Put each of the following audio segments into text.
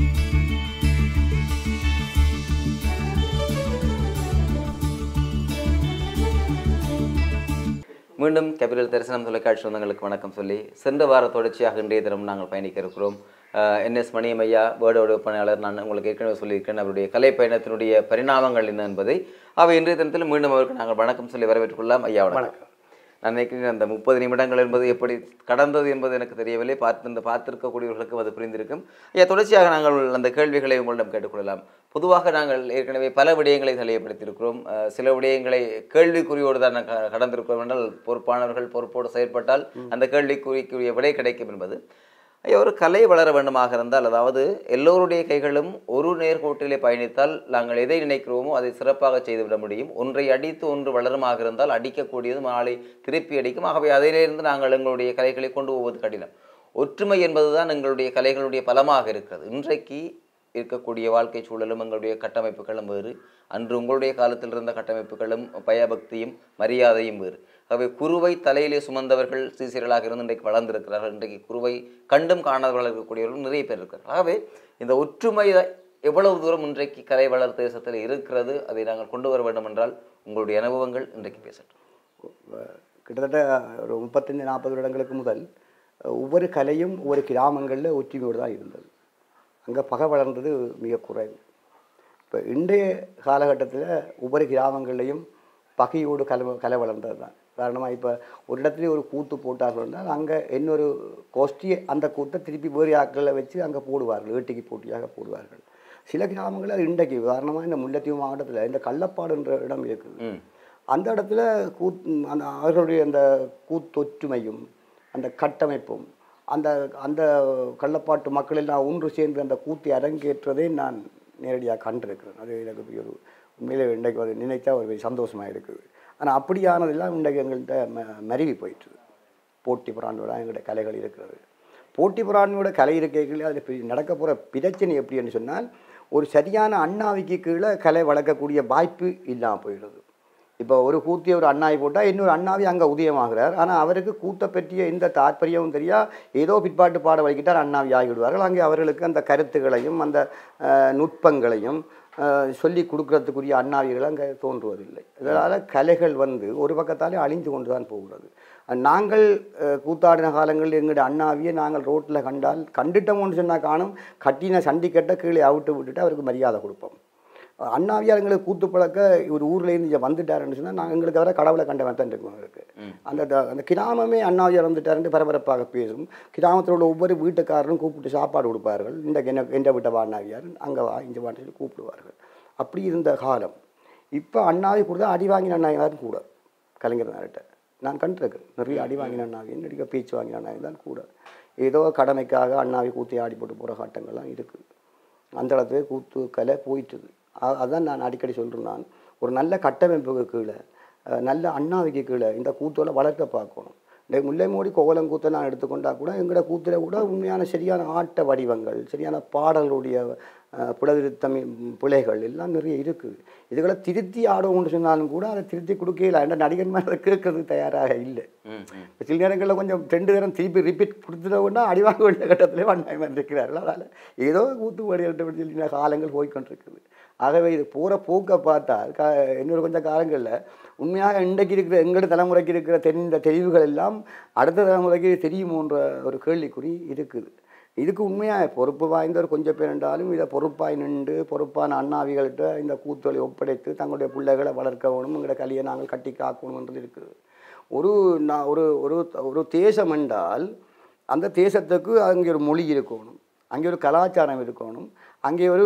மீண்டும் கேபிட்டல் தரிசனம் தொலைக்காட்சி சொந்தங்களுக்கு வணக்கம் சொல்லி சென்ற வார தொடர்ச்சியாக இன்றைய தினம் நாங்கள் பயணிக்க இருக்கிறோம் என்எஸ் மணியம் ஐயா வேர்டோட பணியாளர் நான் உங்களுக்கு ஏற்கனவே சொல்லியிருக்கேன் அவருடைய கலை பயணத்தினுடைய பரிணாமங்கள் என்ன என்பதை அவை இன்றைய தினத்தில் மீண்டும் அவருக்கு நாங்கள் வணக்கம் சொல்லி வரவேற்றுக் கொள்ளலாம் ஐயா வணக்கம் நான் நினைக்கிறேன் அந்த முப்பது நிமிடங்கள் என்பது எப்படி கடந்தது என்பது எனக்கு தெரியவில்லை பார்த்து இந்த பார்த்திருக்கக்கூடியவர்களுக்கும் அது புரிந்திருக்கும் ஐயா தொடர்ச்சியாக நாங்கள் அந்த கேள்விகளை உங்களிடம் கேட்டுக்கொள்ளலாம் பொதுவாக நாங்கள் ஏற்கனவே பல விடயங்களை தெளிவுபடுத்தியிருக்கிறோம் அஹ், சில விடயங்களை கேள்விக்குறியோடு தான் நாங்கள் க- கடந்திருக்கிறோம் என்றால் பொறுப்பானவர்கள் பொறுப்போடு செயற்பட்டால் அந்த கேள்விக்குறிக்குரிய விடை கிடைக்கும் என்பது ஐயா ஒரு கலை வளர வேண்டுமாக இருந்தால் அதாவது எல்லோருடைய கைகளும் ஒரு நேர்கோட்டிலே பயணித்தால் நாங்கள் எதை நினைக்கிறோமோ அதை சிறப்பாக செய்துவிட முடியும் ஒன்றை அடித்து ஒன்று வளருமாக இருந்தால் அடிக்கக்கூடியது நாளை திருப்பி அடிக்கும் ஆகவே அதிலிருந்து நாங்கள் எங்களுடைய கலைகளை கொண்டு போவது கடினம் ஒற்றுமை என்பதுதான் எங்களுடைய கலைகளுடைய பலமாக இருக்கிறது இன்றைக்கு இருக்கக்கூடிய வாழ்க்கை சூழலும் எங்களுடைய கட்டமைப்புகளும் வேறு அன்று உங்களுடைய காலத்தில் இருந்த கட்டமைப்புகளும் பயபக்தியும் மரியாதையும் வேறு ஆகவே குருவை தலையிலே சுமந்தவர்கள் சீசியர்களாக இருந்து இன்றைக்கு வளர்ந்திருக்கிறார்கள் இன்றைக்கு குருவை கண்டும் காணாதவர்கள் இருக்கக்கூடியவர்கள் நிறைய பேர் இருக்கிறார்கள் ஆகவே இந்த ஒற்றுமை எவ்வளவு தூரம் இன்றைக்கு கலை வளர் தேசத்தில் இருக்கிறது அதை நாங்கள் கொண்டு வர வேண்டும் என்றால் உங்களுடைய அனுபவங்கள் இன்றைக்கு பேசட்டும் கிட்டத்தட்ட ஒரு முப்பத்தஞ்சு நாற்பது வருடங்களுக்கு முதல் ஒவ்வொரு கலையும் ஒவ்வொரு கிராமங்களில் ஒற்றுமையோடு தான் இருந்தது அங்கே பகை வளர்ந்தது மிக குறைவு இப்போ இன்றைய காலகட்டத்தில் ஒவ்வொரு கிராமங்கள்லையும் பகையோடு கலை கலை வளர்ந்தது தான் உதாரணமாக இப்போ ஒரு இடத்துல ஒரு கூத்து போட்டார்கள் என்றால் அங்கே இன்னொரு கோஷ்டி அந்த கூத்தை திருப்பி வேறு ஆட்களை வச்சு அங்கே போடுவார்கள் ஈட்டிக்கு போட்டியாக போடுவார்கள் சில கிராமங்களில் இன்றைக்கு உதாரணமாக இந்த முல்லைத்தீவு மாவட்டத்தில் இந்த கள்ளப்பாடுன்ற இடம் இருக்குது ம் அந்த இடத்துல கூத் அந்த அவர்களுடைய அந்த கூத்தொற்றுமையும் அந்த கட்டமைப்பும் அந்த அந்த கள்ளப்பாட்டு மக்கள் எல்லாம் ஒன்று சேர்ந்து அந்த கூத்தை அரங்கேற்றதை நான் நேரடியாக கண்டிருக்கிறேன் அது எனக்கு பெரிய ஒரு உண்மையிலே இன்றைக்கு அது நினைத்தா ஒரு பெரிய சந்தோஷமாக இருக்குது ஆனால் அப்படியானதெல்லாம் இன்றைக்கு எங்கள்கிட்ட ம மருவி போயிட்டு போட்டி புறாண்டோட எங்களுடைய கலைகள் இருக்கிறது போட்டி புறாண்மையோட கலை இருக்கைகளே அதில் பெரிய- நடக்க போகிற பிரச்சனை எப்படின்னு சொன்னால் ஒரு சரியான அண்ணாவிக்கு கீழே கலை வளர்க்கக்கூடிய வாய்ப்பு இல்லாமல் போயிடுது இப்போ ஒரு கூத்திய ஒரு அண்ணாவை போட்டால் இன்னொரு அண்ணாவி அங்கே உதயமாகிறார் ஆனால் அவருக்கு கூத்த பற்றிய எந்த தாற்பயமும் தெரியா ஏதோ பிற்பாட்டு பாட வைக்கிட்டார் அண்ணாவி ஆகிவிடுவார்கள் அங்கே அவர்களுக்கு அந்த கருத்துக்களையும் அந்த அஹ், நுட்பங்களையும் அஹ், சொல்லி கொடுக்கறதுக்குரிய அண்ணாவிகள் அங்கே தோன்றுவதில்லை அதனால் கலைகள் வந்து ஒரு பக்கத்தாலே அழிந்து கொண்டு தான் போகிறது நாங்கள் அஹ், கூத்தாடின காலங்களில் எங்களுடைய அண்ணாவியை நாங்கள் ரோட்டில் கண்டால் கண்டுட்டோம்னு சொன்னால் காணும் கட்டின சண்டிக்கட்டை கீழே அவிட்டு விட்டுட்டு அவருக்கு மரியாதை கொடுப்போம் அண்ணாவியார் எங்களுக்கு கூத்து பழக்க ஒரு ஊர்ல இருந்து இங்கே வந்துட்டாருன்னு சொன்னால் நாங்கள் எங்களுக்கு வர கடவுளை கண்டவன் தான் இருக்கும் அவருக்கு அந்த த- அந்த கிராமமே அண்ணாவியார் வந்துட்டாருன்னு பரபரப்பாக பேசும் கிராமத்தில் உள்ள ஒவ்வொரு வீட்டுக்காரரும் கூப்பிட்டு சாப்பாடு கொடுப்பார்கள் இந்த என்ன எந்த வீட்டை வா அண்ணாவியார் அங்கே வா இங்கே வான்னு சொல்லி கூப்பிடுவார்கள் அப்படி இருந்த காலம் இப்போ அண்ணாவி கொடுத்தா அடி வாங்கின அண்ணாவியாரும் கூட கலைஞர் நார்கிட்ட நான் கண்டிருக்கேன் நிறைய அடி வாங்கின அண்ணாவி நிறைய பேச்சு வாங்கின அண்ணாவி தான் கூட ஏதோ கடமைக்காக அண்ணாவி கூத்தி ஆடி போட்டு போகிற காட்டங்கள்லாம் இருக்குது அந்த இடத்துல கூத்து கலை போயிட்டுது அ- அதான் நான் அடிக்கடி சொல்கிறேன் நான் ஒரு நல்ல கட்டமைப்புக்கு கீழே அஹ், நல்ல அண்ணாவிக்கு கீழே இந்த கூத்தோல வளர்க்க பார்க்கணும் இந்த முல்லை மோடி கோவலம் கூத்தை நான் எடுத்துக்கொண்டா கூட எங்களோட கூத்துல கூட உண்மையான சரியான ஆட்ட வடிவங்கள் சரியான பாடல்களுடைய அஹ், புலவிருத்தம் ம், பிழைகள் எல்லாம் நிறைய இருக்குது இதுகளை திருத்தி ஆடுவோம்னு சொன்னாலும் கூட அதை திருத்தி கொடுக்கல என்ற நடிகர் மேலே கேட்கறதுக்கு தயாராக இல்லை ம் ம் இப்ப சில நேரங்களில் கொஞ்சம் ரெண்டு நேரம் திருப்பி ரிப்பீட் கொடுத்துட்டோம்னா அடி வாங்க வேண்டிய கட்டத்திலே வண்ணாயமாக இருக்கிறார்கள் அதனால் ஏதோ கூத்து வடிவத்தை சொல்லி காலங்கள் போய்க்கொண்டிருக்குது ஆகவே இது போகிற போக்கை பார்த்தால் க இன்னொரு கொஞ்சம் காலங்களில் உண்மையாக இன்றைக்கு இருக்கிற எங்களோட தலைமுறைக்கு இருக்கிற தெரிந்த தெளிவுகள் எல்லாம் அடுத்த தலைமுறைக்கு தெரியுமோன்ற ஒரு கேள்விக்குறி இருக்குது இதுக்கு உண்மையாக பொறுப்பு வாய்ந்தவர் கொஞ்சம் பேர் என்றாலும் இதை பொறுப்பாய் நின்று பொறுப்பான அண்ணாவிகள்கிட்ட இந்த கூத்துகளை ஒப்படைத்து தங்களுடைய பிள்ளைகளை வளர்க்க வேணும் எங்களோட கலியை நாங்கள் கட்டி காக்கணுன்றது இருக்குது ஒரு நான் ஒரு ஒரு ஒரு தேசம் என்றால் அந்த தேசத்துக்கு அங்கே ஒரு மொழி இருக்கணும் அங்கே ஒரு கலாச்சாரம் இருக்கணும் அங்கே ஒரு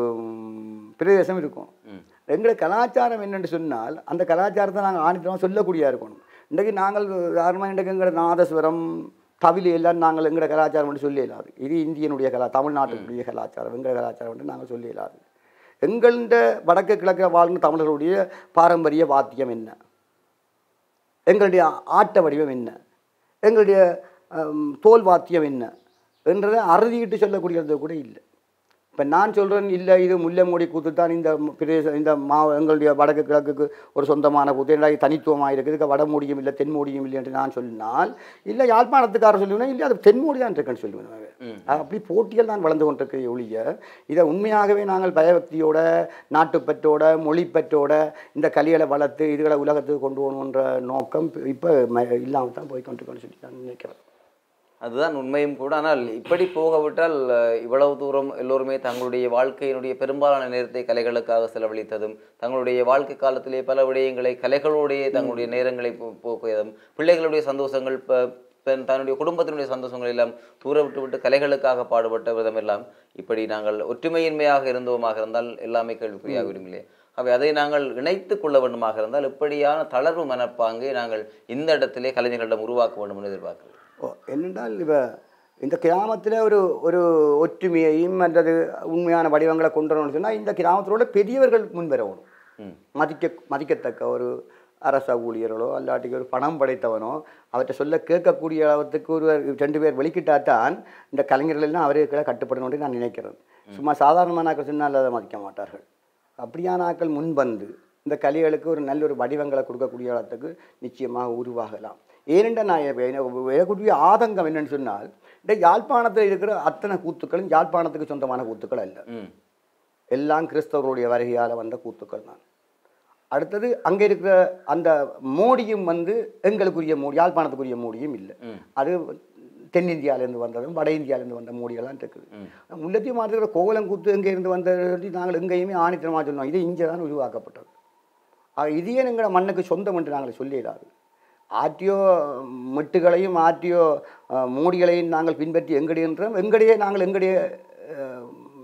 ம், பிரதேசம் இருக்கணும் எங்களோட கலாச்சாரம் என்னென்னு சொன்னால் அந்த கலாச்சாரத்தை நாங்கள் ஆணித்தரமாக சொல்லக்கூடியா இருக்கணும் இன்றைக்கு நாங்கள் உதாரணமாக இன்றைக்கு எங்களோட நாதஸ்வரம் தவில் எல்லாம் நாங்கள் எங்களோட கலாச்சாரம் என்று சொல்ல இயலாது இது இந்தியனுடைய கலா தமிழ்நாட்டினுடைய கலாச்சாரம் எங்களோட கலாச்சாரம் என்று நாங்கள் சொல்ல இயலாது எங்கள்ட வடக்கு கிழக்கு வாழ்ந்த தமிழர்களுடைய பாரம்பரிய வாத்தியம் என்ன எங்களுடைய ஆட்ட வடிவம் என்ன எங்களுடைய ஹம், தோல் வாத்தியம் என்ன என்றதை அறுதியிட்டு சொல்லக்கூடியது கூட இல்லை இப்போ நான் சொல்கிறேன் இல்லை இது முல்லைமூடி கூத்து தான் இந்த பிரதேச இந்த மா எங்களுடைய வடக்கு கிழக்குக்கு ஒரு சொந்தமான கூத்து ஏன்னா இது தனித்துவமாக இருக்குது இதுக்கு வடமூடியும் இல்லை தென்மூடியும் இல்லை என்று நான் சொல்லினால் இல்லை யாழ்ப்பாணத்துக்காரர் சொல்லுவேன் இல்லை அது தென்மூடி தான் இருக்குன்னு சொல்லுவேன் ம். அப்படி போட்டிகள் தான் வளர்ந்து கொண்டிருக்கிற ஒழிய இதை உண்மையாகவே நாங்கள் பயபக்தியோட நாட்டுப்பற்றோட மொழிப்பற்றோட இந்த கலிகளை வளர்த்து இதுகளை உலகத்துக்கு கொண்டு போகணுன்ற நோக்கம் இப்போ இல்லாமல் தான் போய் கொண்டிருக்கோன்னு சொல்லி நான் நினைக்கிறேன் அதுதான் உண்மையும் கூட ஆனால் இப்படி போகவிட்டால் அஹ், இவ்வளவு தூரம் எல்லோருமே தங்களுடைய வாழ்க்கையினுடைய பெரும்பாலான நேரத்தை கலைகளுக்காக செலவழித்ததும் தங்களுடைய வாழ்க்கை காலத்திலே பல விடயங்களை கலைகளோடையே தங்களுடைய நேரங்களை போ- போக்குவதும் பிள்ளைகளுடைய சந்தோஷங்கள் ப- பெண் தன்னுடைய குடும்பத்தினுடைய சந்தோஷங்கள் எல்லாம் தூர விட்டு விட்டு கலைகளுக்காக பாடுபட்ட விதமெல்லாம் இப்படி நாங்கள் ஒற்றுமையின்மையாக இருந்தோமாக இருந்தால் எல்லாமே கேள்விக்குறியாகிவிடும் இல்லையா அவை அதை நாங்கள் இணைத்து கொள்ள வேண்டுமாக இருந்தால் இப்படியான தளர்வு மனப்பாங்கை நாங்கள் இந்த இடத்திலே கலைஞர்களிடம் உருவாக்க வேண்டும் என்று எதிர்பார்க்கிறோம் ஓ என்னென்றால் இவ இந்த கிராமத்தில் ஒரு ஒரு ஒற்றுமையையும் அல்லது உண்மையான வடிவங்களை கொண்டு வரணும்னு சொன்னால் இந்த கிராமத்திலோட பெரியவர்கள் முன் வரணும் ம் மதிக்க மதிக்கத்தக்க ஒரு அரச ஊழியர்களோ அல்லாட்டிக்கு ஒரு பணம் படைத்தவனோ அவற்றை சொல்ல கேட்கக்கூடிய அளவுக்கு ஒரு ரெண்டு பேர் வெளிக்கிட்டாதான் இந்த கலைஞர்கள் எல்லாம் அவர்களுக்கு கட்டுப்படணும்னு நான் நினைக்கிறேன் சும்மா சாதாரணமான ஆக்கள் சொன்னால் அதை மதிக்க மாட்டார்கள் அப்படியான ஆக்கள் முன் வந்து இந்த கலைகளுக்கு ஒரு நல்ல ஒரு வடிவங்களை கொடுக்கக்கூடிய அளவுக்கு நிச்சயமாக உருவாகலாம் ஏனென்ற நான் எனக்குரிய ஆதங்கம் என்னன்னு சொன்னால் இந்த யாழ்ப்பாணத்தில் இருக்கிற அத்தனை கூத்துக்களும் யாழ்ப்பாணத்துக்கு சொந்தமான கூத்துக்கள் அல்ல ம் எல்லாம் கிறிஸ்தவருடைய வருகையால் வந்த கூத்துக்கள் தான் அடுத்தது அங்கே இருக்கிற அந்த மோடியும் வந்து எங்களுக்குரிய மோடி யாழ்ப்பாணத்துக்குரிய மோடியும் இல்லை ம். அது தென்னிந்தியாவிலேருந்து வந்ததும் வட இந்தியாவிலேருந்து வந்த மோடியெல்லாம் இருக்குது ம். முல்லத்தி மாற்றுக்கிற கோவலங்கூத்து எங்கே இருந்து வந்தது நாங்கள் எங்கேயுமே ஆணித்தனமாக சொன்னோம் இது இங்கே தான் உருவாக்கப்பட்டது ஆக இது ஏன் எங்களை மண்ணுக்கு சொந்தம் என்று நாங்கள் சொல்லிடாது ஆற்றியோ மெட்டுகளையும் ஆற்றியோ அஹ், மூடிகளையும் நாங்கள் பின்பற்றி எங்கடையன்றோம் எங்கடையே நாங்கள் எங்கடைய அஹ்,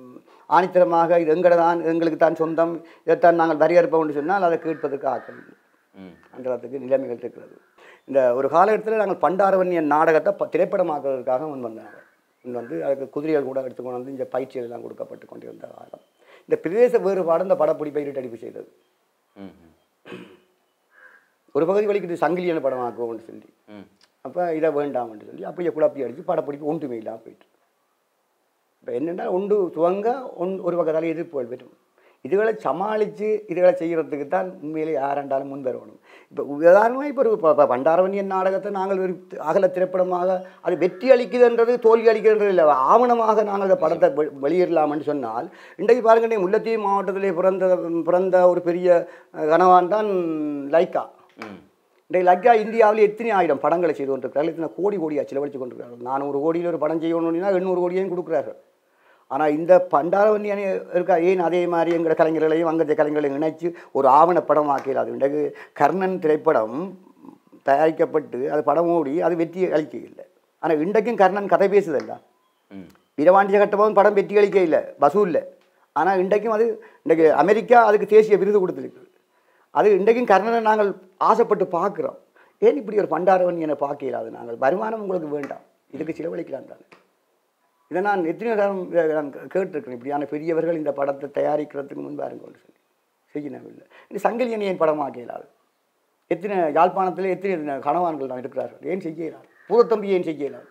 ஆணித்தரமாக இது எங்கட தான் எங்களுக்கு தான் சொந்தம் இதைத்தான் நாங்கள் வரையறுப்போம் என்று சொன்னால் அதை கேட்பதற்கு ஆக்கள் இல்லை. ம் அன்றத்துக்கு நிலைமைகள் இருக்கிறது இந்த ஒரு காலகட்டத்தில் நாங்கள் பண்டாரவன்னியன் நாடகத்தை ப- திரைப்படமாக்குவதற்காக முன் வந்தாங்க முன் வந்து அதுக்கு குதிரைகள் கூட எடுத்துக்கொண்டு வந்து இந்த பயிற்சிகள் எல்லாம் கொடுக்கப்பட்டு கொண்டிருந்த காலம் இந்த பிரதேச வேறுபாடு இந்த படப்பிடிப்பை இருட்டடிப்பு செய்தது ம் ம். ஒரு பகுதி வலிக்கிட்டு சங்கிலியான படமாக்குவோம்னு சொல்லி ம் அப்போ இதை வேண்டாம்னு சொல்லி அப்படியே குழப்பி அடித்து படப்பிடிப்பு ஒன்றுமே இல்லாமல் போயிட்டு இப்போ என்னென்னா ஒன்று துவங்க ஒன் ஒரு பக்கத்தால் எதிர்ப்புகள் வரும் இதுகளை சமாளித்து இதுகளை செய்கிறதுக்கு தான் உண்மையிலே யாரெண்டாலும் முன் வரணும் இப்போ உதாரணமாக இப்போ ஒரு ப- ப- பண்டாரவணியன் நாடகத்தை நாங்கள் ஒரு தி- அகல திரைப்படமாக அது வெற்றி அளிக்குதுன்றது தோல்வி அளிக்குதுன்றது இல்லை ஆவணமாக நாங்கள் அந்த படத்தை வெ- வெளியிடலாம்னு சொன்னால் இன்றைக்கு பாருங்க முல்லத்தீவு மாவட்டத்திலே பிறந்த பிறந்த ஒரு பெரிய அஹ், கனவான் தான் லைக்கா ம் இன்றைக்கு லக்கா இந்தியாவில் எத்தனை ஆயிரம் படங்களை செய்து கொண்டிருக்கிறார்கள் இத்தனை கோடி கோடியாக செலவழித்து கொண்டிருக்கிறார்கள் நானூறு கோடியில் ஒரு படம் செய்யணும்னா எண்ணூறு கோடியையும் கொடுக்குறார்கள் ஆனால் இந்த பண்டாரவண்ணி அணி இருக்கா ஏன் அதே மாதிரி எங்களோட கலைஞர்களையும் அங்கத்திய கலைஞர்களையும் இணைச்சு ஒரு ஆவண படம் ஆக்கிடாது இன்றைக்கு கர்ணன் திரைப்படம் தயாரிக்கப்பட்டு அது படம் ஓடி அது வெற்றி அளிக்க இல்லை ஆனால் இன்றைக்கும் கர்ணன் கதை பேசுதல்ல ம் வீரவாண்டிய கட்டபொம்மன் படம் வெற்றி அளிக்க இல்லை வசூலில் ஆனால் இன்றைக்கும் அது இன்றைக்கு அமெரிக்கா அதுக்கு தேசிய விருது கொடுத்துருக்கு அது இன்றைக்கும் கர்ணனை நாங்கள் ஆசைப்பட்டு பார்க்குறோம் ஏன் இப்படி ஒரு பண்டாரவன் என பார்க்க இயலாது நாங்கள் வருமானம் உங்களுக்கு வேண்டாம் இதுக்கு செலவழிக்கலாம் தானே இதை நான் எத்தனை தரம் இதை நான் கேட்டிருக்கிறேன் இப்படியான பெரியவர்கள் இந்த படத்தை தயாரிக்கிறதுக்கு முன் பாருங்கன்னு சொல்லி செய்யணும் இல்லை இது சங்கிலியன் ஏன் படமாக்க இயலாது எத்தனை யாழ்ப்பாணத்தில் எத்தனை கணவான்கள் தான் இருக்கிறார்கள் ஏன் செய்ய இயலாது பூதத்தம்பி ஏன் செய்ய இயலாது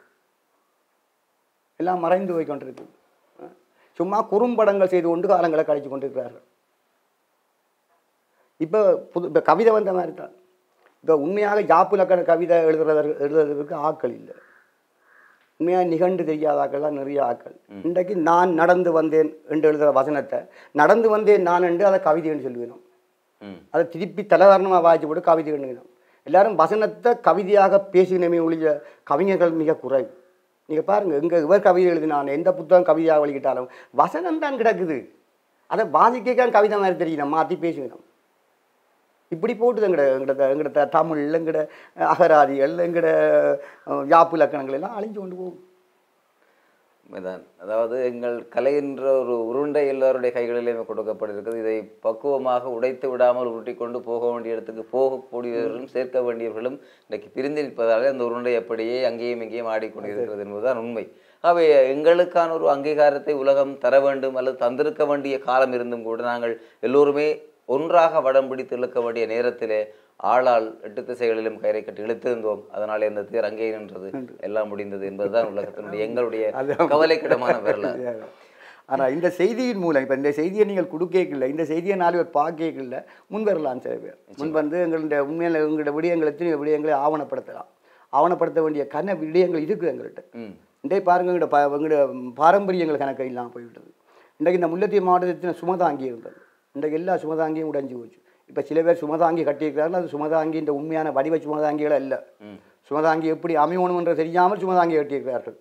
எல்லாம் மறைந்து போய் கொண்டிருக்கு சும்மா குறும்படங்கள் செய்து கொண்டு காலங்களை கழித்து கொண்டிருக்கிறார்கள் இப்போ புது இப்போ கவிதை வந்த மாதிரி தான் இப்போ உண்மையாக ஜாப்பு இலக்கண கவிதை எழுதுறதற்கு எழுதுறதுக்கு ஆட்கள் இல்லை உண்மையாக நிகண்டு தெரியாத ஆட்கள் தான் நிறைய ஆட்கள் இன்றைக்கு நான் நடந்து வந்தேன் என்று எழுதுகிற வசனத்தை நடந்து வந்தேன் நான் என்று அதை கவிதைன்னு சொல்லுவேணும் ம் அதை திருப்பி தலைவரணமாக வாய்ச்சி போட்டு கவிதை எழுதுகிறோம் எல்லாரும் வசனத்தை கவிதையாக பேசினமே ஒழிய கவிஞர்கள் மிக குறைவு நீங்கள் பாருங்கள் எங்கே இவர் கவிதை எழுதினான் எந்த புத்தகம் கவிதையாக வழிகிட்டாலும் வசனம் தான் கிடக்குது அதை வாசிக்க கவிதை மாதிரி தெரியணும் மாற்றி பேசிக்கணும் இப்படி போட்டுது எங்கட எங்கட எங்கட தமிழ் எங்கட அகராதிகள் எங்கட அஹ், யாப்பு இலக்கணங்கள் எல்லாம் அழிஞ்சு கொண்டு போகும் இதான் அதாவது எங்கள் கலை என்ற ஒரு உருண்டை எல்லாருடைய கைகளிலேயுமே கொடுக்கப்பட்டிருக்கிறது இதை பக்குவமாக உடைத்து விடாமல் உருட்டி கொண்டு போக வேண்டிய இடத்துக்கு போகக்கூடியவர்களும் சேர்க்க வேண்டியவர்களும் இன்றைக்கு பிரிந்திருப்பதாலே அந்த உருண்டை அப்படியே அங்கேயும் இங்கேயும் ஆடிக்கொண்டிருக்கிறது என்பதுதான் உண்மை ஆகவே எங்களுக்கான ஒரு அங்கீகாரத்தை உலகம் தர வேண்டும் அல்லது தந்திருக்க வேண்டிய காலம் இருந்தும் கூட நாங்கள் எல்லோருமே ஒன்றாக வடம் பிடித்து இழுக்க வேண்டிய நேரத்திலே ஆளால் எட்டு திசைகளிலும் கயிறை கட்டி இழுத்திருந்தோம் அதனாலே இந்த தேர் அங்கே நின்றது எல்லாம் முடிந்தது என்பதுதான் உலகத்தினுடைய எங்களுடைய அதான். கவலைக்கிடமான வரலாறு ஆனால் இந்த செய்தியின் மூலம் இப்போ இந்த செய்தியை நீங்கள் கொடுக்கல இந்த செய்தியை நாலு பேர் பார்க்கல முன் வரலாம் சில பேர் முன் வந்து எங்களுடைய உண்மையில் எங்களுடைய விடயங்கள் எத்தனை விடயங்களை ஆவணப்படுத்தலாம் ஆவணப்படுத்த வேண்டிய கன விடயங்கள் இருக்குது எங்கள்கிட்ட ம் இன்றைய பாருங்க எங்களோட ப எங்களோட பாரம்பரியங்கள் கணக்கு இல்லாமல் போய்விட்டது இன்றைக்கு இந்த முல்லைத்தீவு மாவட்டத்தில் சுமதாங்கி இருந்தது இன்றைக்கு எல்லா சுமதாங்கியும் உடைஞ்சு போச்சு இப்போ சில பேர் சுமதாங்கி கட்டியிருக்கிறார்கள் அது சுமதாங்கி இந்த உண்மையான வடிவ சுமதாங்கிகள் அல்ல ம் சுமதாங்கி எப்படி அமையணுமென்று தெரியாமல் சுமதாங்கி கட்டியிருக்கிறார்கள்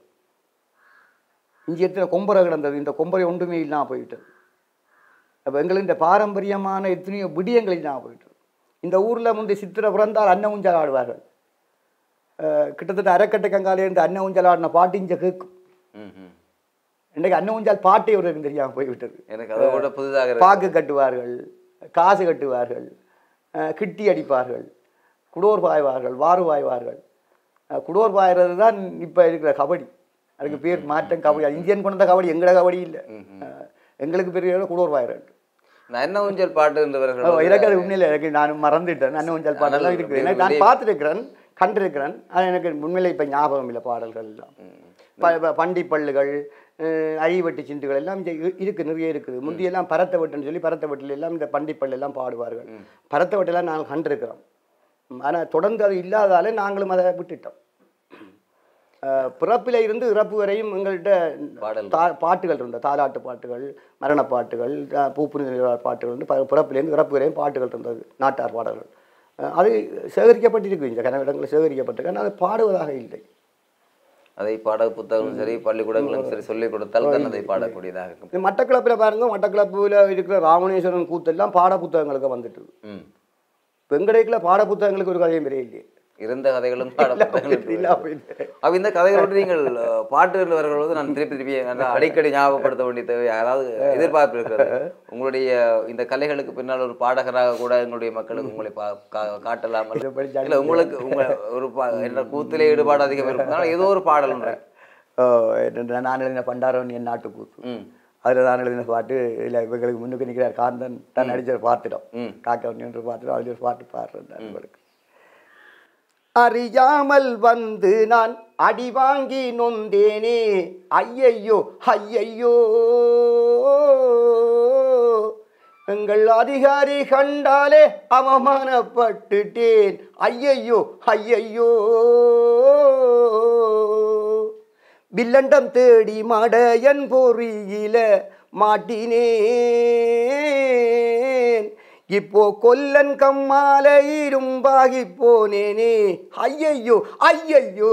இஞ்சி இடத்துல கொம்பரை கிடந்தது இந்த கொம்பரை ஒன்றுமே இல்லாமல் போய்விட்டது அப்போ எங்களுக்கு இந்த பாரம்பரியமான எத்தனையோ விடியங்கள் இல்லாமல் போய்விட்டது இந்த ஊரில் முந்தைய சித்திரை பிறந்தால் அன்ன ஊஞ்சல் ஆடுவார்கள் அஹ் கிட்டத்தட்ட அரைக்கட்டை கங்காலே இருந்து அன்ன ஊஞ்சல் ஆடின பாட்டு இங்கே கேட்கும் ம் ம் இன்றைக்கு அன்ன ஊஞ்சல் பாட்டே ஒரு தெரியாமல் போய்விட்டது எனக்கு அதை விட புதிதாக இருக்கு. பாக்கு கட்டுவார்கள் காசு கட்டுவார்கள் அஹ் கிட்டி அடிப்பார்கள் குடோர் பாய்வார்கள் வாறு பாய்வார்கள் அஹ் குடோர் பாய்றது தான் இப்போ இருக்கிற கபடி அதுக்கு பேர் மாற்றம் கபடி அது இந்தியன் கொண்ட கபடி எங்களோட கபடி இல்லை அஹ் எங்களுக்கு பெரிய குடோர் பாய்றது இந்த அன்ன ஊஞ்சல் பாட்டு என்றவர்கள் எனக்கு அது உண்மையில் எனக்கு நான் மறந்துட்டேன் அண்ணன் ஊஞ்சல் பாடலாம் இருக்குது எனக்கு நான் பார்த்துருக்கிறேன் கண்டிருக்கிறேன் ஆனால் எனக்கு உண்மையில இப்போ ஞாபகம் இல்லை பாடல்கள் எல்லாம் ப- ப- பண்டி பல்லுகள் அஹ் அழிவெட்டு சிந்துகள் எல்லாம் இங்க இரு- இருக்கு நிறைய இருக்குது முந்தியெல்லாம் பரத்த வெட்டுன்னு சொல்லி பரத்த வெட்டில் எல்லாம் இந்த பண்டி பல்லு எல்லாம் பாடுவார்கள் பரத்த வெட்டெல்லாம் நாங்கள் கண்டிருக்கிறோம் ஆனால் தொடர்ந்து அது இல்லாதாலே நாங்களும் அதை விட்டுட்டோம் அஹ் பிறப்பில இருந்து இறப்பு வரையும் எங்கள்கிட்ட பாடல். தா பாட்டுகள் இருந்த தாலாட்டு பாட்டுகள் மரண பாட்டுகள் அஹ் பூப்புனி பாட்டுகள் வந்து ப- பிறப்பிலேருந்து இறப்பு வரையும் பாட்டுகள் இருந்தது நாட்டார் பாடல்கள் அஹ் அது சேகரிக்கப்பட்டிருக்கு இந்த கனவிடங்களில் சேகரிக்கப்பட்டிருக்கு ஆனால் அது பாடுவதாக இல்லை அதை பாட புத்தகங்களும் சரி பள்ளிக்கூடங்களும் சரி சொல்லிக் கொடுத்தால் தான் அதை பாடக்கூடியதாக இருக்கும் இந்த மட்டக்களப்பில் பாருங்க மட்டக்களப்பில் இருக்கிற ராமணேஸ்வரன் கூத்தெல்லாம் பாட புத்தகங்களுக்கு வந்துட்டு ம் வெங்கடேக்கில் பாட புத்தகங்களுக்கு ஒரு கதையும் பெரிய இல்லையே இருந்த கதைகளும் பாட புத்தகங்களும் இல்லாம போயிட்டு. அப்ப இந்த கதைகளோடு நீங்கள் அஹ், பாட்டு என்று வரும்பொழுது நான் திருப்பி திருப்பி அந்த அடிக்கடி ஞாபகப்படுத்த வேண்டிய தேவை அதாவது எதிர்பார்ப்பு இருக்கிறது உங்களுடைய இந்த கலைகளுக்கு பின்னால் ஒரு பாடகராக கூட எங்களுடைய மக்களுக்கு உங்களை பா- கா- காட்டலாம் இதை படிச்சா இல்ல உங்களுக்கு உங்க ஒரு பா- என்ன கூத்திலே ஈடுபாடு அதிகம் இருப்பதால் ஏதோ ஒரு பாடல் ஒன்று ஓ, என்ன நான் எழுதின பண்டாரம் என் நாட்டு கூத்து ம் அதில் நான் எழுதின பாட்டு இல்லை இவங்களுக்கு முன்னுக்கு நிற்கிறார் காந்தன் தான் நடிச்ச பார்த்துட்டோம் ம். காக்க நின்று பார்த்துட்டோம் அதில் ஒரு பாட்டு பாடுறேன் நான் உங்களுக்கு அறியாமல் வந்து நான் அடி வாங்கி நொந்தேனே ஐயையோ ஐயையோ எங்கள் அதிகாரி கண்டாலே அவமானப்பட்டுட்டேன் ஐயையோ ஐயையோ வில்லண்டம் தேடி மடையன் பொறியில மாட்டினேன் இப்போ கொல்லன் கம்மால இரும்பாகி போனேனே ஐயையோ ஐயையோ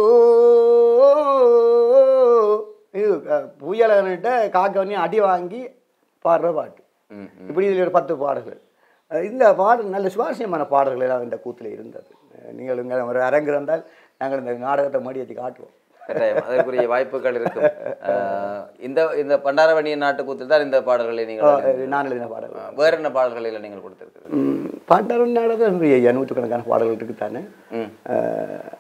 இது அஹ், புயலன்கிட்ட காக்கவனே அடி வாங்கி பாடுற பாட்டு ம் இப்படி இதில் ஒரு பத்து பாடல்கள் அஹ் இந்த பாடல் நல்ல சுவாரஸ்யமான பாடல்கள் எல்லாம் இந்த கூத்தில் இருந்தது அஹ் நீங்கள் இங்கே ஒரு அரங்கு இருந்தால் நாங்கள் இந்த நாடகத்தை மடியத்தி காட்டுவோம் கட்டாயம் அதற்குரிய வாய்ப்புகள் இருக்கும் அஹ், இந்த இந்த பண்டாரவணிய நாட்டு கூத்தில் தான் இந்த பாடல்களை நீங்கள் அஹ் நான் எழுதின பாடல்கள் அஹ், வேற என்ன பாடல்களில் நீங்கள் கொடுத்திருக்கிறது ம், பாட்டாளர் நாடகம் நிறைய ஐயா நூற்றுக்கணக்கான பாடல்கள் இருக்குதானே ம் அஹ்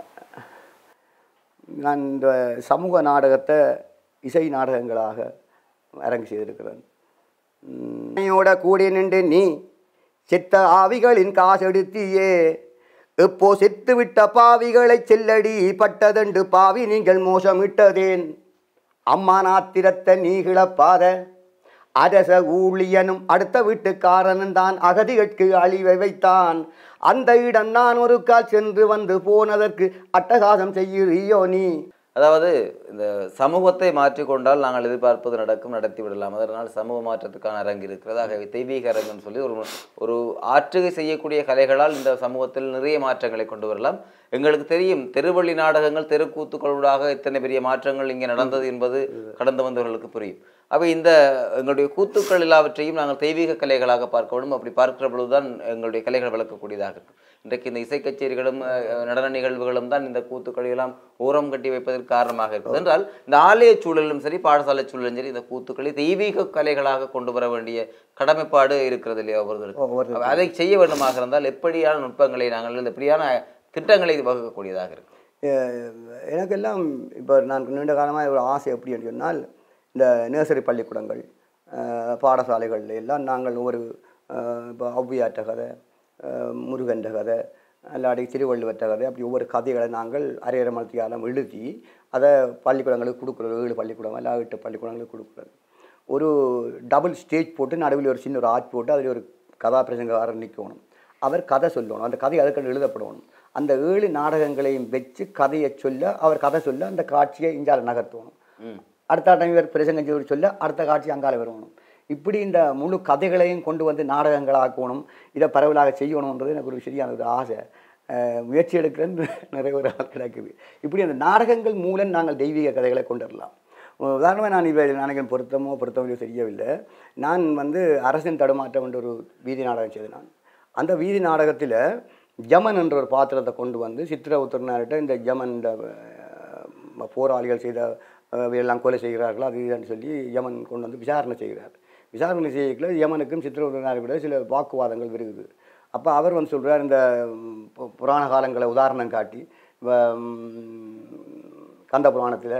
நான் இந்த சமூக நாடகத்தை இசை நாடகங்களாக அரங்கு செய்திருக்கிறேன் உன்னையோட கூடி நின்று நீ செத்த ஆவிகளின் காசெடுத்தியே எப்போ செத்து விட்ட பாவிகளை செல்லடி பட்டதண்டு பாவி நீங்கள் மோசமிட்டதேன் அம்மா நாத்திரத்தை நீ கிளப்பாத அரச ஊழியனும் அடுத்த வீட்டுக்காரனும் தான் அகதிகளுக்கு அழிவை வைத்தான் அந்த இடம் நான் ஒரு கால் சென்று வந்து போனதற்கு அட்டகாசம் செய்யுறியோ நீ அதாவது இந்த சமூகத்தை மாற்றிக்கொண்டால் நாங்கள் எதிர்பார்ப்பது நடக்கும் நடத்தி விடலாம் அதனால் சமூக மாற்றத்துக்கான அரங்கு இருக்கிறது ஆகவே தெய்வீக அரங்குன்னு சொல்லி ஒரு ஒரு ஆற்றுகை செய்யக்கூடிய கலைகளால் இந்த சமூகத்தில் நிறைய மாற்றங்களை கொண்டு வரலாம் எங்களுக்கு தெரியும் தெருவழி நாடகங்கள் தெருக்கூத்துக்களூடாக இத்தனை பெரிய மாற்றங்கள் இங்கே நடந்தது என்பது கடந்து வந்தவர்களுக்கு புரியும் அவை இந்த எங்களுடைய கூத்துக்கள் எல்லாவற்றையும் நாங்கள் தெய்வீக கலைகளாக பார்க்க வேண்டும் அப்படி பார்க்கிற பொழுதுதான் எங்களுடைய கலைகள் வளர்க்கக்கூடியதாக இருக்கும் இன்றைக்கு இந்த இசை கச்சேரிகளும் அஹ், நடன நிகழ்வுகளும் தான் இந்த கூத்துக்களை எல்லாம் ஓரம் கட்டி வைப்பதற்கு காரணமாக இருக்குது என்றால் இந்த ஆலய சூழலும் சரி பாடசாலை சூழலும் சரி இந்த கூத்துக்களை தெய்வீக கலைகளாக கொண்டு வர வேண்டிய கடமைப்பாடு இருக்கிறது இல்லையா ஒவ்வொருவருக்கும் ஒவ்வொரு அப்ப அதை செய்ய வேண்டுமாக இருந்தால் எப்படியான நுட்பங்களை நாங்கள் இந்த எப்படியான திட்டங்களை வகுக்கக்கூடியதாக இருக்கும் அஹ் எனக்கெல்லாம் இப்போ நான் நீண்ட காலமாக ஒரு ஆசை எப்படி சொன்னால் இந்த நர்சரி பள்ளிக்கூடங்கள் அஹ் பாடசாலைகள்ல எல்லாம் நாங்கள் ஒரு அஹ் இப்போ ஔவையாற்ற கதை அஹ் முருகன்ற கதை அல்லாடி திருவள்ளுவற்ற கதை அப்படி ஒவ்வொரு கதைகளை நாங்கள் அரையரை மலத்தியாலம் எழுதி அதை பள்ளிக்கூடங்களுக்கு கொடுக்குறது ஏழு பள்ளிக்கூடம் எல்லாம் எட்டு பள்ளிக்கூடங்களுக்கு கொடுக்குறது ஒரு டபுள் ஸ்டேஜ் போட்டு நடுவில் ஒரு சின்ன ஒரு ஆர்ட் போட்டு அதில் ஒரு கதாபிரசங்கக்காரர் நிற்கணும் அவர் கதை சொல்லணும் அந்த கதை அதுக்கு எழுதப்படணும் அந்த ஏழு நாடகங்களையும் வச்சு கதையை சொல்ல அவர் கதை சொல்ல அந்த காட்சியை இஞ்சால நகர்த்தணும் ம் அடுத்த டைம் இவர் பிரசங்கம் செய்து சொல்ல அடுத்த காட்சி அங்கால வரணும் இப்படி இந்த முழு கதைகளையும் கொண்டு வந்து நாடகங்களாக்கணும் இதை பரவலாக செய்யணுன்றது எனக்கு ஒரு சரியான ஒரு ஆசை அஹ் முயற்சி எடுக்கிறேன்னு நிறைய ஒரு ஆள் கிடக்குது இப்படி அந்த நாடகங்கள் மூலம் நாங்கள் தெய்வீக கதைகளை கொண்டு வரலாம் உதாரணமாக நான் இவை நாடகம் பொருத்தமோ பொருத்தமோ தெரியவில்லை நான் வந்து அரசின் தடுமாற்றம் என்ற ஒரு வீதி நாடகம் செய்தேன் நான் அந்த வீதி நாடகத்தில் ஜமன் என்ற ஒரு பாத்திரத்தை கொண்டு வந்து சித்திர உத்தரனார்கிட்ட இந்த ஜமன் இந்த அஹ், போராளிகள் செய்த அஹ், எல்லாம் கொலை செய்கிறார்கள் அது இதுன்னு சொல்லி யமன் கொண்டு வந்து விசாரணை செய்கிறார் விசாரணை செய்யக்குள்ள யமனுக்கும் சித்திரவதனாருக்கு கூட சில வாக்குவாதங்கள் வருகுது அப்போ அவர் வந்து சொல்றார் இந்த ம், பு- புராண காலங்களை உதாரணம் காட்டி வ- ம், கந்த புராணத்தில்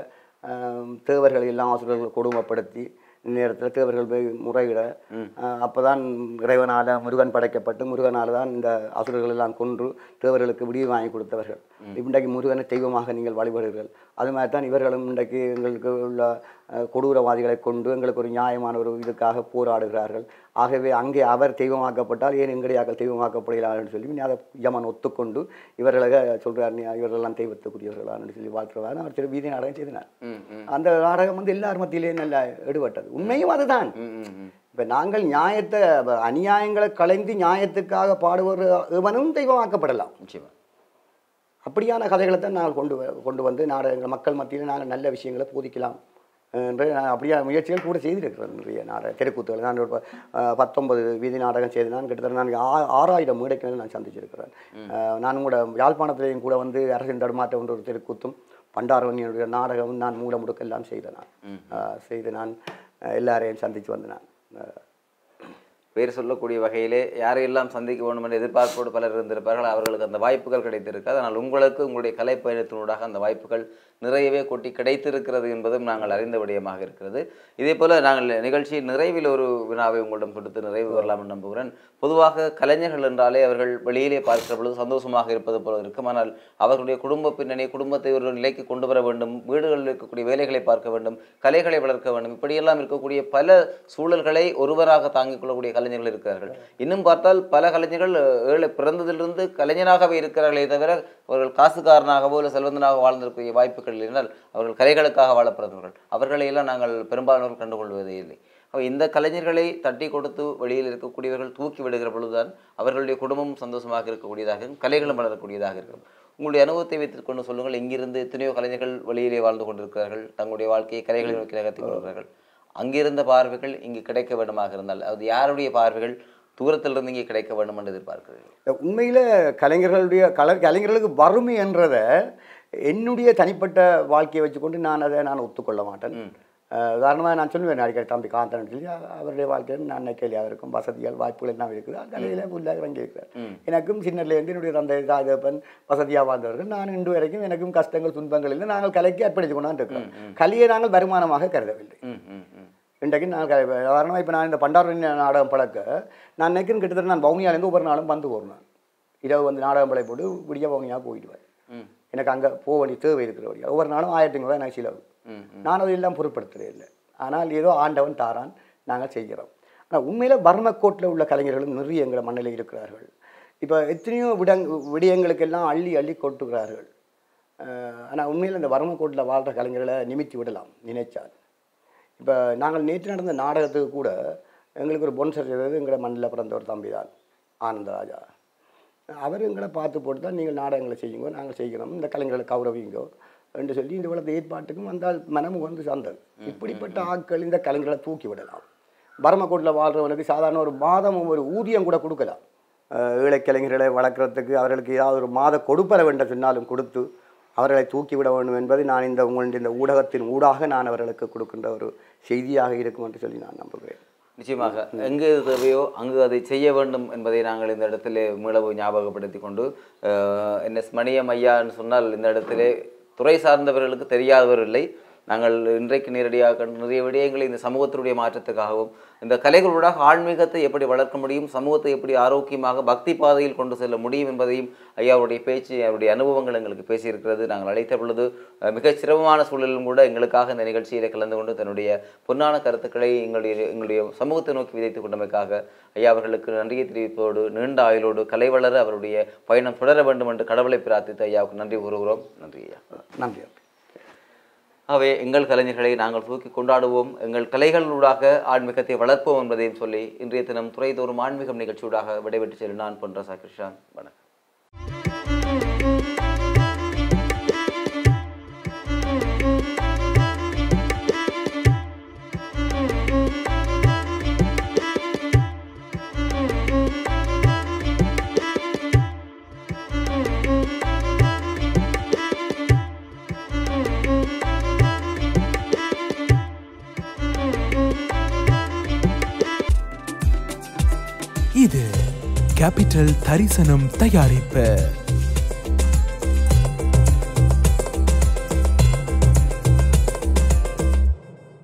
தேவர்களை எல்லாம் ஆசுரர்கள் கொடுமைப்படுத்தி நேரத்தில் தேவர்கள் போய் முறையிட அப்போ தான் இறைவனால் முருகன் படைக்கப்பட்டு முருகனால் தான் இந்த அசுரர்கள் எல்லாம் கொன்று தேவர்களுக்கு விடிவு வாங்கி கொடுத்தவர்கள் இன்றைக்கு முருகனை தெய்வமாக நீங்கள் வழிபடுகிறீர்கள் அது மாதிரி தான் இவர்களும் இன்றைக்கு எங்களுக்கு உள்ள அஹ், கொடூரவாதிகளை கொண்டு எங்களுக்கு ஒரு நியாயமான ஒரு இதுக்காக போராடுகிறார்கள் ஆகவே அங்கே அவர் தெய்வமாக்கப்பட்டால் ஏன் எங்கடையாக்கள் தெய்வமாக்கப்படுகிறார்கள் சொல்லி அதை யமன் ஒத்துக்கொண்டு இவர்களை சொல்கிறார் நீ இவர்களெல்லாம் தெய்வத்துக்குரியவர்களான்னு சொல்லி வாழ்த்துறவார் அவர் சிறு வீதி நாடகம் செய்தினார் ம் ம் அந்த நாடகம் வந்து எல்லார் மத்தியிலேயே நல்லா எடுபட்டது உண்மையும் அதுதான் ம் ம் ம் இப்போ நாங்கள் நியாயத்தை அப்ப அநியாயங்களை கலைந்து நியாயத்துக்காக பாடுவர் இவனும் தெய்வமாக்கப்படலாம் நிச்சயமா அப்படியான கதைகளை தான் நாங்கள் கொண்டு வ- கொண்டு வந்து நாடகங்கள் மக்கள் மத்தியில் நாங்கள் நல்ல விஷயங்களை போதிக்கலாம் என்று நான் அப்படியான முயற்சிகள் கூட செய்திருக்கிறேன் நிறைய நாடக தெருக்கூத்துகள் நான் ஒரு ப- அஹ் பத்தொன்பது வீதி நாடகம் செய்து நான் கிட்டத்தட்ட நான் ஆ- ஆறாயிரம் மேடைக்கு மேல நான் சந்திச்சிருக்கிறேன் அஹ் நான் கூட யாழ்ப்பாணத்திலையும் கூட வந்து அரசின் தடுமாற்றம் என்ற ஒரு தெருக்கூத்தும் பண்டாரவணியுடைய நாடகமும் நான் மூட முடுக்க எல்லாம் செய்தேன் நான் அஹ் செய்து நான் அஹ் எல்லாரையும் சந்தித்து வந்தேன் நான் அஹ் பேர் சொல்லக்கூடிய வகையிலே யாரையெல்லாம் சந்திக்க வேண்டும் என்ற எதிர்பார்ப்போடு பலர் இருந்திருப்பார்கள் அவர்களுக்கு அந்த வாய்ப்புகள் கிடைத்திருக்காது ஆனால் உங்களுக்கு உங்களுடைய கலை பயணத்தினூடாக அந்த வாய்ப்புகள் நிறையவே கொட்டி கிடைத்திருக்கிறது என்பதும் நாங்கள் அறிந்த விடயமாக இருக்கிறது இதே போல நாங்கள் நிகழ்ச்சியின் நிறைவில் ஒரு வினாவை உங்களிடம் கொடுத்து நிறைவு வரலாம் என்று நம்புகிறேன் பொதுவாக கலைஞர்கள் என்றாலே அவர்கள் வெளியிலே பார்க்கிற பொழுது சந்தோஷமாக இருப்பது போல இருக்கும் ஆனால் அவர்களுடைய குடும்ப பின்னணி குடும்பத்தை ஒரு நிலைக்கு கொண்டு வர வேண்டும் வீடுகளில் இருக்கக்கூடிய வேலைகளை பார்க்க வேண்டும் கலைகளை வளர்க்க வேண்டும் இப்படியெல்லாம் இருக்கக்கூடிய பல சூழல்களை ஒருவராக தாங்கிக் கொள்ளக்கூடிய கலைஞர்கள் இருக்கிறார்கள் இன்னும் பார்த்தால் பல கலைஞர்கள் அஹ், ஏழை பிறந்ததிலிருந்து கலைஞராகவே இருக்கிறார்களே தவிர அவர்கள் காசுக்காரனாகவோ இல்லை செல்வந்தனாக வாழ்ந்திருக்கக்கூடிய வாய்ப்புகள் இருந்தால் அவர்கள் கலைகளுக்காக வாழ பிறந்தவர்கள் அவர்களை எல்லாம் நாங்கள் பெரும்பாலானோர் கண்டுகொள்வதே இல்லை அப்ப இந்த கலைஞர்களை தட்டி கொடுத்து வெளியில் இருக்கக்கூடியவர்கள் தூக்கி விடுகிற பொழுதுதான் அவர்களுடைய குடும்பம் சந்தோஷமாக இருக்கக்கூடியதாக இருக்கும் கலைகளும் வளரக்கூடியதாக இருக்கும் உங்களுடைய அனுபவத்தை வைத்துக் கொண்டு சொல்லுங்கள் இங்கிருந்து எத்தனையோ கலைஞர்கள் வெளியிலே வாழ்ந்து கொண்டிருக்கிறார்கள் தங்களுடைய வாழ்க்கையை கலைகளை நோக்கி நகர்த்தி கொண்டிருக்கிறார்கள் அங்கிருந்த பார்வைகள் இங்கு கிடைக்க வேண்டுமாக இருந்தால் அது யாருடைய பார்வைகள் தூரத்திலிருந்து இங்கே கிடைக்க வேண்டும் என்று எதிர்பார்க்கிறீர்கள் உண்மையில் கலைஞர்களுடைய கலை கலைஞர்களுக்கு வறுமை என்றதை என்னுடைய தனிப்பட்ட வாழ்க்கையை வச்சுக்கொண்டு நான் அதை நான் ஒத்துக்கொள்ள மாட்டேன் அஹ் உதாரணமாக நான் சொல்லுவேன் அடிக்கடி தம்பி காந்தன் சொல்லி அ- அவருடைய வாழ்க்கையில் நான் கேள்வியாக இருக்கும் வசதிகள் வாய்ப்புகள் எல்லாம் இருக்குது அந்த நிலையில் உள்ளாக இறங்கி இருக்கிறார் எனக்கும் சின்னலேருந்து என்னுடைய தந்தை தாஜப்பன் வசதியாக வாழ்ந்தவர்கள் நான் இன்று வரைக்கும் எனக்கும் கஷ்டங்கள் துன்பங்கள் இல்லை நாங்கள் கலைக்கு அர்ப்பணித்து கொண்டாந்து இருக்கிறோம் கலையை நாங்கள் வருமானமாக கருதவில்லை ம் ம் ம் இன்றைக்கு நான் க- உதாரணமாக இப்போ நான் இந்த பண்டாரணி நாடகம் பழக்க நான் நினைக்கிறேன் கிட்டத்தட்ட நான் வவுனியாலேருந்து ஒவ்வொரு நாளும் வந்து போகிறேன் இரவு வந்து நாடகம் பழை போட்டு விடிய வவுனியா போயிடுவேன் ம் எனக்கு அங்கே போக வேண்டிய தேவை இருக்கிற வழியா ஒவ்வொரு நாளும் ஆயிரத்தி ஐநூறுவா எனக்கு செலவு ம் நான் அதையெல்லாம் பொருட்படுத்துறே இல்லை ஆனால் ஏதோ ஆண்டவன் தாரான் நாங்கள் செய்கிறோம் ஆனால் உண்மையில் பர்மக்கோட்டில் உள்ள கலைஞர்களும் நிறைய எங்களை மண்ணில் இருக்கிறார்கள் இப்போ எத்தனையோ விடங் விடயங்களுக்கெல்லாம் அள்ளி அள்ளி கொட்டுகிறார்கள் ஆனால் உண்மையில் இந்த வர்மக்கோட்டில் வாழ்கிற கலைஞர்களை நிமித்தி விடலாம் நினைச்சால் இப்போ நாங்கள் நேற்று நடந்த நாடகத்துக்கு கூட எங்களுக்கு ஒரு பொன்சர் செய்தது எங்களை மண்ணில் பிறந்த ஒரு தம்பி தான் ஆனந்தராஜா அவர் எங்களை பார்த்து போட்டு தான் நீங்கள் நாடகங்களை செய்யுங்க நாங்கள் செய்கிறோம் இந்த கலைஞர்களை கௌரவிங்கோ என்று சொல்லி இந்த உலகத்தை ஏற்பாட்டுக்கும் வந்தால் மனமும் வந்து சார்ந்தது இப்படிப்பட்ட ஆட்கள் இந்த கலைஞர்களை தூக்கி விடலாம் பரமக்கோட்டில் வாழ்கிறவனுக்கு சாதாரண ஒரு மாதம் ஒரு ஊதியம் கூட கொடுக்கலாம் அஹ் ஏழை கலைஞர்களை வளர்க்குறதுக்கு அவர்களுக்கு ஏதாவது ஒரு மாத கொடுப்பற வேண்டும் சொன்னாலும் கொடுத்து அவர்களை தூக்கிவிட வேண்டும் என்பது நான் இந்த உங்களுடைய இந்த ஊடகத்தின் ஊடாக நான் அவர்களுக்கு கொடுக்கின்ற ஒரு செய்தியாக இருக்கும் என்று சொல்லி நான் நம்புகிறேன் நிச்சயமாக எங்கு இது தேவையோ அங்கு அதை செய்ய வேண்டும் என்பதை நாங்கள் இந்த இடத்திலே மீளவும் ஞாபகப்படுத்தி கொண்டு என்எஸ் மணியம் ஐயான்னு சொன்னால் இந்த இடத்திலே துறை சார்ந்தவர்களுக்கு தெரியாதவர் இல்லை நாங்கள் இன்றைக்கு நேரடியாக கண்டு நிறைய விடயங்களை இந்த சமூகத்தினுடைய மாற்றத்துக்காகவும் இந்த கலைகளூடாக ஆன்மீகத்தை எப்படி வளர்க்க முடியும் சமூகத்தை எப்படி ஆரோக்கியமாக பக்தி பாதையில் கொண்டு செல்ல முடியும் என்பதையும் ஐயாவுடைய பேச்சு அவருடைய அனுபவங்கள் எங்களுக்கு பேசியிருக்கிறது நாங்கள் அழைத்த பொழுது அஹ், மிகச் சிரமமான சூழலிலும் கூட எங்களுக்காக இந்த நிகழ்ச்சியில் கலந்து கொண்டு தன்னுடைய பொன்னான கருத்துக்களை எங்களுடைய எங்களுடைய சமூகத்தை நோக்கி விதைத்துக் கொண்டமைக்காக ஐயா அவர்களுக்கு நன்றியை தெரிவிப்பதோடு நீண்ட ஆயுளோடு கலை வளர அவருடைய பயணம் தொடர வேண்டும் என்று கடவுளை பிரார்த்தித்து ஐயாவுக்கு நன்றி கூறுகிறோம் நன்றி ஐயா நன்றி ஆகவே எங்கள் கலைஞர்களை நாங்கள் தூக்கி கொண்டாடுவோம் எங்கள் கலைகளூடாக ஆன்மீகத்தை வளர்ப்போம் என்பதையும் சொல்லி இன்றைய தினம் துறைதோறும் ஆன்மீகம் நிகழ்ச்சியூடாக விடைபெற்று செல்லும் நான் பொன் ரசா கிருஷ்ணான் வணக்கம் இது கேபிட்டல் தரிசனம் தயாரிப்பு